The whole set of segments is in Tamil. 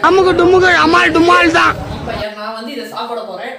அம்முக்கு டும்முக்கு அம்மாள் டும்மாள் தான் பையன் நான் வந்து இதை சாப்பிட போறேன்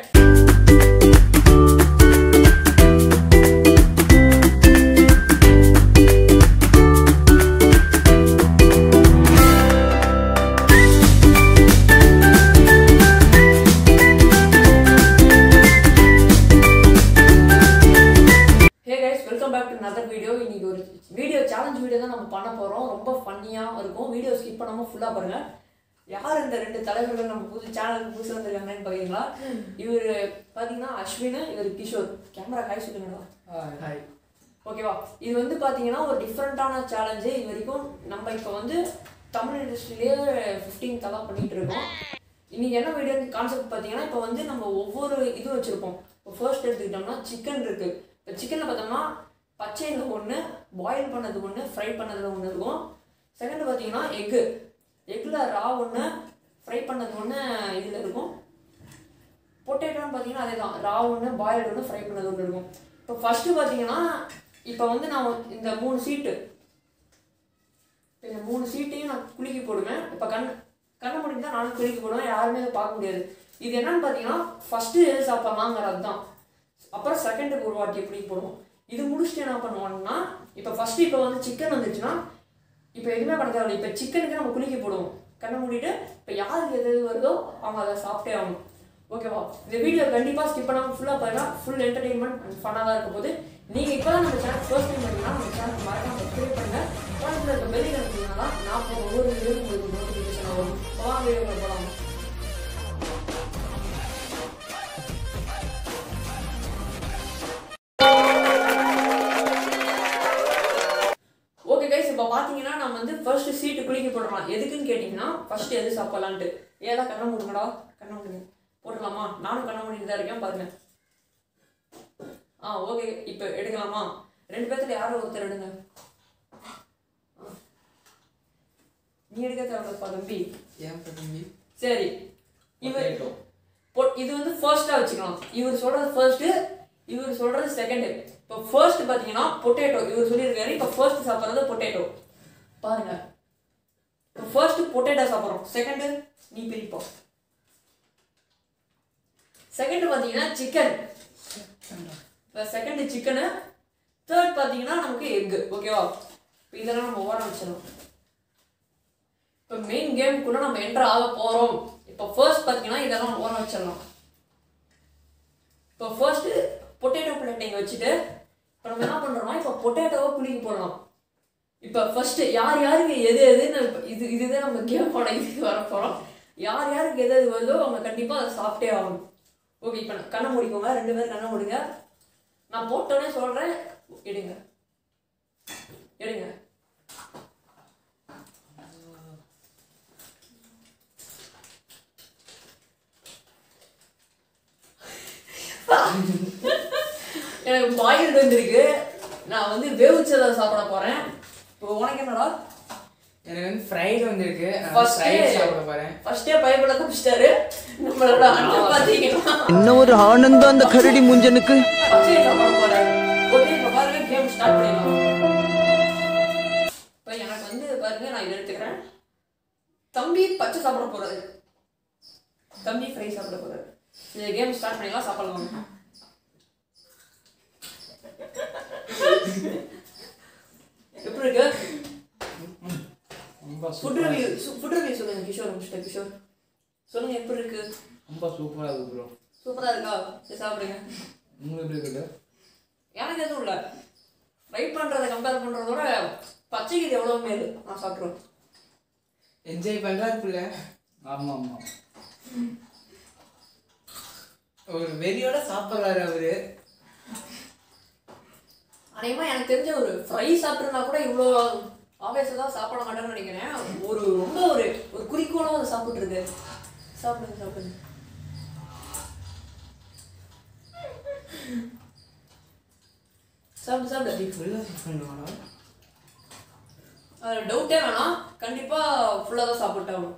hey guys welcome back to another video இன்னைக்கு ஒரு வீடியோ சேலஞ்ச் வீடியோ தான் நம்ம பண்ண போறோம் ரொம்ப ஃபன்னியாக இருக்கும் வீடியோ ஸ்கிப் பண்ணாம ஃபுல்லா பாருங்க யார் இந்த ரெண்டு தலைவர்கள் நம்ம புது சேனலுக்கு புதுசு வந்திருக்காங்கன்னு பாத்தீங்களா இவர் பாத்தீங்கன்னா அஸ்வின் இவர் கிஷோர் கேமரா காய் சொல்லுங்கடா ஹாய் ஓகேவா இது வந்து பாத்தீங்கன்னா ஒரு டிஃப்ரெண்ட்டான சேலஞ்சு இது வரைக்கும் நம்ம இப்போ வந்து தமிழ் இண்டஸ்ட்ரியிலேயே ஃபிஃப்டீன் தலா பண்ணிட்டு இருக்கோம் இன்னைக்கு என்ன வீடியோ கான்செப்ட் பார்த்தீங்கன்னா இப்போ வந்து நம்ம ஒவ்வொரு இது வச்சுருப்போம் இப்போ ஃபர்ஸ்ட் எடுத்துக்கிட்டோம்னா சிக்கன் இருக்கு இப்போ சிக்கனில் பார்த்தோம்னா பச்சையில் ஒன்று பாயில் பண்ணது ஒன்று ஃப்ரை பண்ணதில் ஒன்று இருக்கும் செகண்ட் பார்த்தீங்கன்னா எக்கு எக்கில் ரா ஒன்று ஃப்ரை பண்ணது ஒன்று இதில் இருக்கும் பொட்டேட்டோன்னு பார்த்தீங்கன்னா அதே தான் ரா ஒன்று பாயில்டு ஒன்று ஃப்ரை பண்ணது ஒன்று இருக்கும் இப்போ ஃபஸ்ட்டு பார்த்தீங்கன்னா இப்போ வந்து நான் இந்த மூணு சீட்டு இப்போ இந்த மூணு சீட்டையும் நான் குலுக்கி போடுவேன் இப்போ கண் கண்ணை மூடிட்டு தான் நானும் குலுக்கி போடுவேன் யாருமே அதை பார்க்க முடியாது இது என்னன்னு பார்த்தீங்கன்னா ஃபஸ்ட்டு எது சாப்பிட்லாங்கிறது தான் அப்புறம் செகண்டுக்கு ஒரு வாட்டி எப்படி போடுவோம் இது முடிச்சுட்டு என்ன பண்ணுவோம்னா இப்போ ஃபஸ்ட்டு இப்போ வந்து சிக்கன் வந்துச்சுன்னா இப்போ எதுவுமே பண்ண தேவையில்லை இப்போ சிக்கனுக்கு நம்ம குலுக்கி போடுவோம் கண்ணை மூடிட்டு இப்போ யாருக்கு எது எது வருதோ அவங்க அதை சாப்பிட்டே ஆகணும் ஓகேவா இந்த வீடியோ கண்டிப்பாக ஸ்கிப் பண்ணாமல் ஃபுல்லாக பாருங்க ஃபுல் என்டர்டெயின்மெண்ட் அண்ட் ஃபன்னாக தான் இருக்க போது நீங்கள் இப்போ தான் நம்ம சேனல் ஃபர்ஸ்ட் டைம் பண்ணீங்கன்னா நம்ம சேனல் மறக்காம சப்ஸ்கிரைப் பண்ணுங்க பக்கத்தில் இருக்க பெல் இருந்தீங்கன்னா நான் போகிற ஒவ்வொரு வீடியோ உங்களுக்கு நோட்டிஃபிகேஷன் ஆகும் இப்போ வாங்க வீடியோ போகலாம் ஓகே கைஸ் இப்போ பார்த்தீங்கன்னா நம்ம வந்து ஃபர்ஸ்ட் சீட்டு குளிக்க போடுறோம் எதுக்குன்னு கேட்டிங்கன்னா ஃபர்ஸ்ட் எது சாப்பிடலான்ட்டு ஏதா கண்ணை மூடுங்கடா கண்ணை மூடுங்க போட்டுடலாமா நானும் கண்ணை மூடிட்டு தான் இருக்கேன் பாருங்க ஆ ஓகே இப்போ எடுக்கலாமா ரெண்டு பேர்த்துல யாரும் ஒருத்தர் எடுங்க ஆ. நீ எடுக்க தேவைப்பா தம்பி ஏன் தம்பி சரி இவர் Potato. பொ- இது வந்து ஃபர்ஸ்டா வச்சுக்கலாம் இவர் சொல்றது ஃபர்ஸ்ட் இவர் சொல்றது செகண்ட் இப்போ ஃபர்ஸ்ட் பாத்தீங்கன்னா பொட்டேட்டோ இவர் சொல்லியிருக்காரு இப்போ ஃபர்ஸ்ட் சாப்பிட்றது பொட்டேட்டோ பாருங்க இப்போ ஃபர்ஸ்ட் பொட்டேட்டோ சாப்பிட்றோம் செகண்ட் நீ பிரிப்போ செகண்ட் பாத்தீங்கன்னா சிக்கன் இப்போ செகண்ட் சிக்கனு தேர்ட் பாத்தீங்கன்னா நமக்கு எக் ஓகேவா இப்போ இதெல்லாம் நம்ம ஓரம் வச்சிடலாம் இப்போ மெயின் கேமுக்குள்ள நம்ம என்டர் ஆக போறோம் இப்போ ஃபர்ஸ்ட் பார்த்தீங்கன்னா இதெல்லாம் ஓரம் வச்சிடலாம் இப்போ ஃபர்ஸ்ட் பொட்டேட்டோ பிளேட் இங்கே வச்சுட்டு இப்போ நம்ம என்ன பண்ணுறோம்னா இப்போ பொட்டேட்டோவை குலுக்கி போடலாம் இப்போ ஃபர்ஸ்ட் யார் யாருக்கு எது எதுன்னு இப்ப இது இதுதான் நம்ம கேமோட இது வர போகிறோம் யார் யாருக்கு எது எது வருதோ அவங்க கண்டிப்பாக அதை சாப்பிட்டே ஆகணும் ஓகே இப்போ கண்ணை முடிக்கோங்க ரெண்டு பேரும் கண்ணை முடிங்க நான் போட்டோன்னே சொல்கிறேன் எடுங்க எடுங்க எனக்கு பாயில் வந்திருக்கு நான் வந்து வேவிச்சதை சாப்பிட போறேன் இப்போ உனக்கு என்னடா எனக்கு வந்து ஃப்ரைடு வந்திருக்கு நான் First ஃப்ரைட் சாப்பிட போறேன் ஃபர்ஸ்டே பயப்பட தப்பிச்சிட்டாரு நம்மளோட அண்ணன் பாத்தீங்கன்னா என்ன ஒரு ஆனந்தம் அந்த கரடி முஞ்சனுக்கு பச்சையை சாப்பிட போறாரு ஓகே இப்போ பாருங்க கேம் ஸ்டார்ட் பண்ணிடலாம் இப்போ எனக்கு வந்து பாருங்க நான் இதை எடுத்துக்கிறேன் தம்பி பச்சை சாப்பிட போறாரு தம்பி ஃப்ரை சாப்பிட போறாரு இந்த கேம் ஸ்டார்ட் பண்ணிடலாம் சாப்பிடலாம் எப்படி இருக்கு ரொம்ப ஃபுட் ரிவ்யூ ஃபுட் ரிவ்யூ சொல்லுங்க கிஷோர் மிஸ்டர் கிஷோர் சொல்லுங்க எப்படி இருக்கு ரொம்ப சூப்பரா இருக்கு ப்ரோ சூப்பரா இருக்கா சரி சாப்பிடுங்க உங்களுக்கு எப்படி இருக்குது எனக்கு எதுவும் இல்லை ஃப்ரை பண்ணுறதை கம்பேர் பண்ணுறதோட பச்சைக்கு இது எவ்வளோ மேல் நான் சாப்பிட்ருவேன் என்ஜாய் பண்றாரு புள்ள ஆமா ஆமா ஒரு வெறியோட சாப்பிடுறாரு அவரு அநேகமாக எனக்கு தெரிஞ்ச ஒரு ஃப்ரை சாப்பிட்ருந்தா கூட இவ்வளோ ஆவேசம் தான் சாப்பிட மாட்டேன்னு நினைக்கிறேன் ஒரு ரொம்ப ஒரு ஒரு குறிக்கோளாக அதை சாப்பிட்ருக்கு சாப்பிடுங்க சாப்பிடுங்க சாப்பிடு சாப்பிடு ஃபுல்லா பண்ணுவானா அதில் டவுட்டே வேணாம் கண்டிப்பாக ஃபுல்லாக தான் சாப்பிட்டாகணும்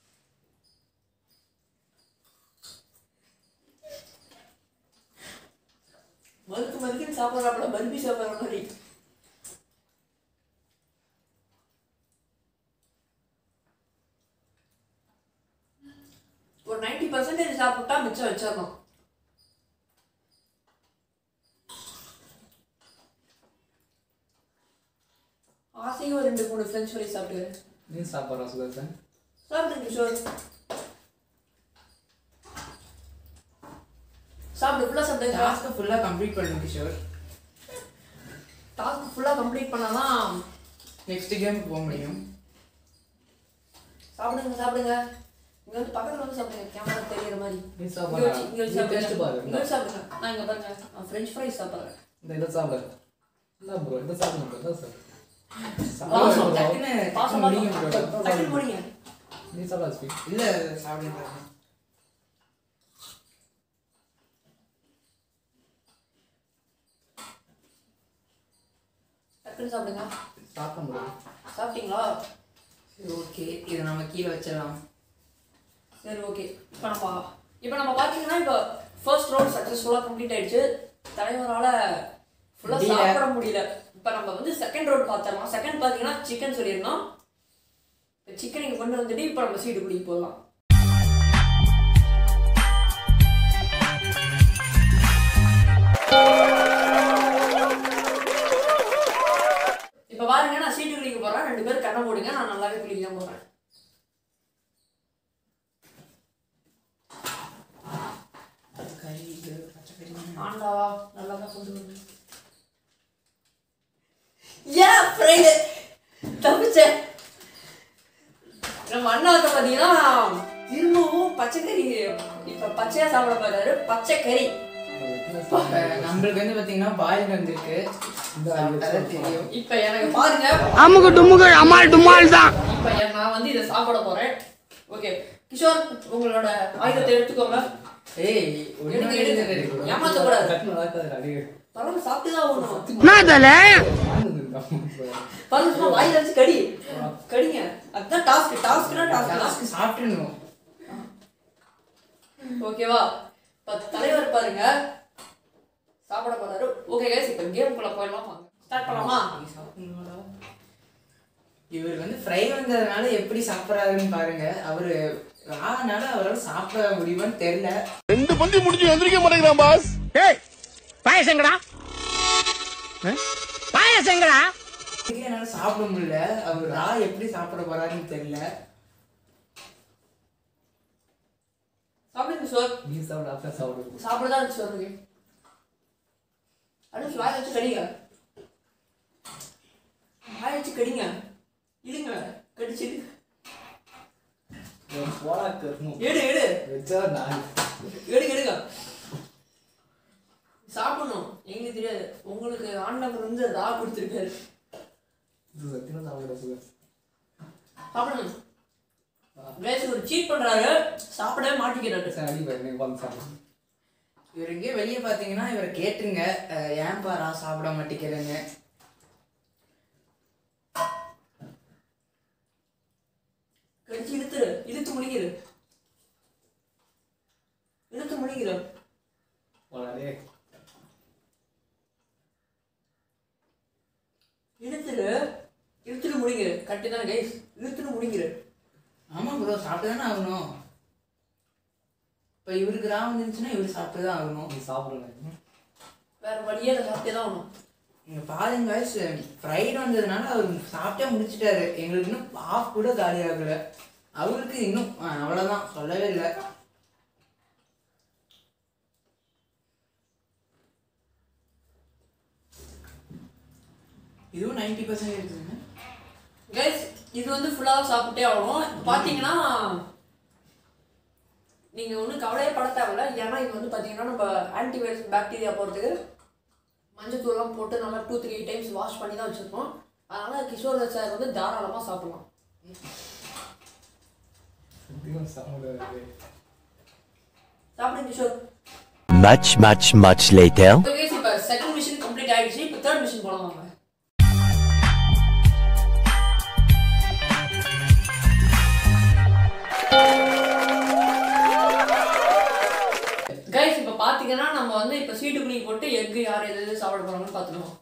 மறுக்கு மறுக்குன்னு சாப்பிட்றாப்புல பர்பி சாப்பிட்ற மாதிரி வச்சிடணும் ஆசையும் ஒரு ரெண்டு மூணு ஃப்ரெஞ்ச் ஃப்ரைஸ் சாப்பிட்டுக்கிறேன் நீ சாப்பிட்றா சுதர்சன் சாப்பிடுங்க கிஷோர் சாப்பிடு ஃபுல்லாக சாப்பிடுங்க டாஸ்க்கை ஃபுல்லாக கம்ப்ளீட் பண்ணு கிஷோர் டாஸ்க் ஃபுல்லாக கம்ப்ளீட் பண்ணாதான் நெக்ஸ்ட் கேமுக்கு போக முடியும் சாப்பிடுங்க சாப்பிடுங்க இங்க வந்து பக்கத்துல வந்து சாப்பிடுங்க கேமரா தெரியற மாதிரி நீ இங்க சாப்பிட்றா வச்சு இங்க வச்சு நீ சாப்பிடுங்க டேஸ்ட் பாரு இங்க வச்சு சாப்பிடுங்க நான் இங்க பாருங்க நான் ஃப்ரெஞ்ச் ஃப்ரைஸ் சாப்பிடுறேன் இந்த இதை சாப்பிடு இல்லை ப்ரோ இதை சாப்பிடுங்க ப்ரோ சார் பாசம், டக்குன்னு பாசம் முடியும் bro. பாசம் டக்குனு முடிங்க நீ சாப்பிடா ஸ்வீட் இல்லை சாப்பிடுங்க டக்குனு சாப்பிடுங்க சாப்பிட முடியும் சாப்பிட்டீங்களா சரி ஓகே இதை நம்ம கீழே வச்சிடலாம் சரி ஓகே இப்போ நம்ம இப்போ நம்ம பார்த்தீங்கன்னா இப்போ ஃபர்ஸ்ட் ரவுண்ட் சக்ஸஸ்ஃபுல்லாக கம்ப்ளீட் ஆயிடுச்சு தலைவரால் ஃபுல்லாக முடியல. சாப்பிட முடியல இப்போ நம்ம வந்து செகண்ட் ரவுண்ட் பார்த்துடலாம் செகண்ட் பார்த்தீங்கன்னா சிக்கன் சொல்லியிருந்தோம் இப்போ சிக்கன் இங்கே கொண்டு வந்துட்டு இப்போ நம்ம சீட்டு குடிக்க போகலாம் இப்போ பாருங்க நான் சீட்டு குளிக்க போகிறேன் ரெண்டு பேரும் கண்ணை போடுங்க நான் நல்லாவே குளிக்க தான் போகிறேன் கறி இது பச்சை கறி ஆண்டாவா நல்லா தான் கொண்டு வந்து ஏன் ஃப்ரைடு தப்பிச்சேன் நம்ம அண்ணாத்த பார்த்தீங்கன்னா திரும்பவும் பச்சைக்கறி இப்போ பச்சையா சாப்பிட போறாரு பச்சை கறி இப்ப நம்மளுக்கு வந்து பாத்தீங்கன்னா பாயில் வந்திருக்கு அதான் தெரியும் இப்போ எனக்கு பாருங்க அமுகு டுமுகு அமால் டுமால் தான் இப்போ நான் வந்து இதை சாப்பிட போறேன் ஓகே கிஷோர் உங்களோட ஆயுதத்தை எடுத்துக்கோங்க ஏய் எடுங்க, எடுங்க. ஏமாத்தக்கூடாது. ஏமாத்தக்கூடாது பரவாயில்ல சாப்பிட்டு தான் ஆகணும் என்ன தல பரவாயில்ல சும்மா வாயில வச்சு கடி கடிங்க அதுதான் டாஸ்க் டாஸ்க்னா டாஸ்க் தான் லாஸ்ட் சாப்பிட்டுணும் ஓகேவா இப்ப தலைவர் பாருங்க சாப்பிட போறாரு ஓகே கைஸ் இப்போ கேம்குள்ள போயிடலாம் வாங்க ஸ்டார்ட் பண்ணலாமா இவர் வந்து ஃப்ரை வந்ததுனால எப்படி சாப்பிட்றாருன்னு பாருங்க அவரு ரானால அவரால் சாப்பிட முடியுமான்னு தெரியல ரெண்டு பந்தி முடிஞ்சு எந்திரிக்க மாட்டேங்கிறான் பாஸ் ஏய் பாயசங்கடா பாயசங்கடா இதுக்கே என்னால சாப்பிட முடியல அவர் ரா எப்படி சாப்பிட போறாருன்னு தெரியல சாப்பிடுங்க சார் நீ சாப்பிட அப்பா சாப்பிடு சாப்பிடதான் சொல்லுங்க அடுத்து வாய் வச்சு கடிங்க வாய் வச்சு கடிங்க இடுங்க கடிச்சு இடுங்க. போடா கருமம் எடு எடு வச்சா நான் எடுங்க எடுங்க சாப்பிடணும் எங்களுக்கு தெரியாது உங்களுக்கு ஆண்டவர் வந்து ரா கொடுத்துருக்காரு இது சத்தியமா சாப்பிட சுகர் சாப்பிடணும் வேஸ்ட் ஒரு சீட் பண்றாரு சாப்பிடவே மாட்டிக்கிறாரு சரி அடி பாரு எனக்கு வந்து சாப்பிடு இவர் எங்கேயோ வெளியே பார்த்தீங்கன்னா இவரை கேட்டுருங்க அஹ், ஏன்பா ரா சாப்பிட மாட்டேங்கிறேன்னு கடிச்சு இழுத்துரு இழுத்து முடிக்கிறு இழுத்து முடிக்கிறு வளரே இழுத்துரு இழுத்துட்டு முடிங்கிரு கட்டி தானே கைஸ் இழுத்துட்டு முடிங்கிரு ஆமா ப்ரோ சாப்பிட்டு தானே ஆகணும் இப்போ இவருக்கு ரா வந்துருந்துச்சுன்னா இவர் சாப்பிட்டு தான் ஆகணும் நீ சாப்பிடுங்க வேற வழியே இல்லை சாப்பிட்டே தான் ஆகணும் இங்க பாருங்க ஃப்ரைடு வந்ததுனால அவர் சாப்பிட்டே முடிச்சிட்டாரு எங்களுக்கு இன்னும் ஆஃப் கூட காலி ஆகல அவருக்கு இன்னும் அஹ், அவ்வளவுதான் சொல்லவே இல்லை இதுவும் நைன்டி பர்சன்ட் இருக்குதுங்க கைஸ் இது வந்து ஃபுல்லாக சாப்பிட்டே ஆகணும் பார்த்தீங்கன்னா நீங்கள் ஒன்றும் கவலையே பட தேவையில்ல ஏன்னா இது வந்து பார்த்தீங்கன்னா நம்ம ஆன்டிவைரஸ் பாக்டீரியா போகிறதுக்கு மஞ்சத்தூள்லாம் போட்டு நல்லா டூ த்ரீ டைம்ஸ் வாஷ் பண்ணி தான் வச்சுருக்கோம் அதனால் கிஷோர் சார் வந்து தாராளமாக சாப்பிடலாம் சத்தியம் சாப்பிடாது சாப்பிடுங்க Kishore Much, much, much later. Okay guys இப்போ செகண்ட் மிஷன் கம்ப்ளீட் ஆயிடுச்சு இப்போ தேர்ட் மிஷன் போகலாம் வாங்க கைஸ் இப்போ பார்த்தீங்கன்னா நம்ம வந்து இப்போ சீட்டு குழி போட்டு எக் யார் எது எது சாப்பிட போறாங்கன்னு பார்த்துருவோம்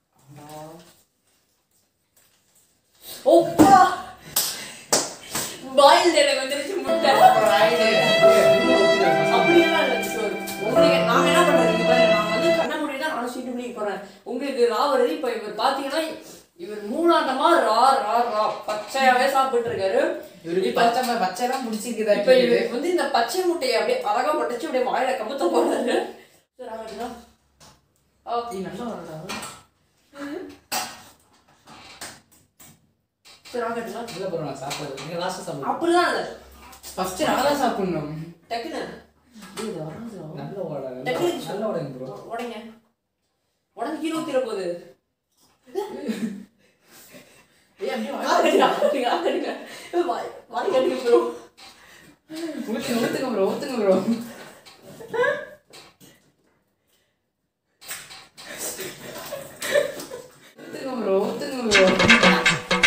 ஓப்பா பாயில் எனக்கு வந்துருச்சு முட்டை அப்படியெல்லாம் இல்லை கிஷோர் உங்களுக்கு நாங்க என்ன பண்றது இங்க பாருங்க நான் வந்து கண்ண மூடி தான் நானும் சீட்டு முடிக்க போறேன் உங்களுக்கு ரா வருது இப்போ இவர் பாத்தீங்கன்னா இவர் மூணாட்டமா ரா ரா ரா பச்சையாவே சாப்பிட்டு இருக்காரு இவருக்கு இப்ப பச்சை பச்சைலாம் பிடிச்சிருக்குதா இப்ப இவர் வந்து இந்த பச்சை முட்டையை அப்படியே அழகா பட்டுச்சு அப்படியே வாயில கமுத்த போறாரு சரி ஆகட்டுங்களா ஆ நீ நல்லா வரடா சரி ஆகட்டுங்களா இல்ல ப்ரோ நான் சாப்பிடுறது நீங்க லாஸ்ட் சாப்பிடுங்க அப்படிலாம் இல்லை ஃபர்ஸ்ட் நான் தான் சாப்பிடணும் டக்குன்னு நல்ல ஓட டக்குனு நல்ல ஓடுங்க ப்ரோ உடைங்க உடனே கீழே ஊத்திர போகுது ஏய் அப்படியே ஆ, கட்டுங்க, ஆ, கட்டுங்க, ஆ, கட்டுங்க. வாய் வாய் கட்டுங்க bro. ஊத்துங்க ஊத்துங்க ப்ரோ ஊத்துங்க ப்ரோ ஊத்துங்க ப்ரோ ஊத்துங்க bro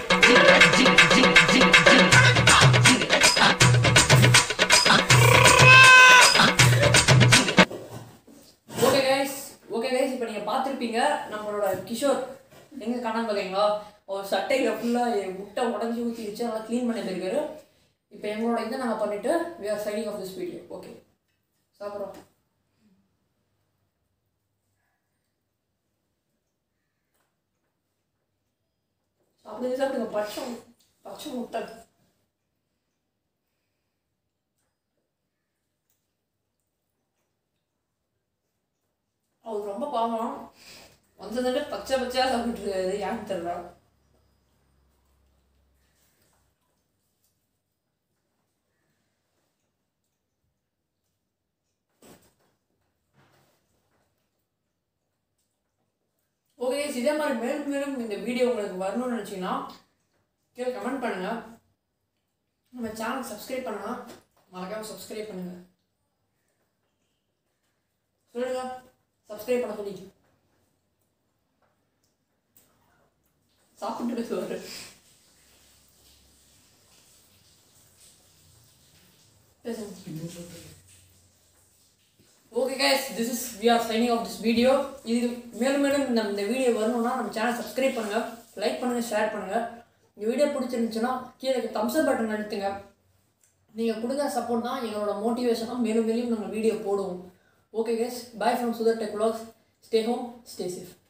okay guys okay guys இப்போ நீங்கள் பார்த்துருப்பீங்க நம்மளோட கிஷோர் எங்கே காணாம பார்த்தீங்களா ஒரு சட்டையில் ஃபுல்லாக முட்டை உடஞ்சி ஊற்றி வச்சு நல்லா க்ளீன் பண்ணி போயிருக்காரு இப்போ எங்களோட இதை நாங்கள் பண்ணிவிட்டு we are signing off this video okay சாப்பிட்றோம் சாப்பிடுங்க சாப்பிடுங்க பச்சை பச்சை முட்டை அவர் ரொம்ப பாவம் வந்ததுட்டு பச்சை பச்சையாக சாப்பிட்டு இருக்காரு ஏன்னு தெரியல ஓகே இதே மாதிரி மேலும் மேலும் இந்த வீடியோ உங்களுக்கு வரணும்னு நினச்சிங்கன்னா கீழே கமெண்ட் பண்ணுங்க நம்ம சேனல் சப்ஸ்கிரைப் பண்ணா மறக்காம சப்ஸ்கிரைப் பண்ணுங்க சொல்லுங்க சப்ஸ்கிரைப் பண்ண சொல்லி சாப்பிட்டு பேசுவாரு பேசுங்க okay guys this is we are signing off this video இது மேலும் மேலும் இந்த இந்த வீடியோ வரணும்னா நம்ம சேனல் சப்ஸ்கிரைப் பண்ணுங்க லைக் பண்ணுங்க ஷேர் பண்ணுங்க இந்த வீடியோ பிடிச்சிருந்துச்சுன்னா கீழே தம்ஸ் அப் பட்டன் அழுத்துங்க நீங்கள் கொடுக்குற சப்போர்ட் தான் எங்களோட மோட்டிவேஷனாக மேலும் மேலும் நாங்கள் வீடியோ போடுவோம் okay guys bye from Sudhar tech vlogs stay home stay safe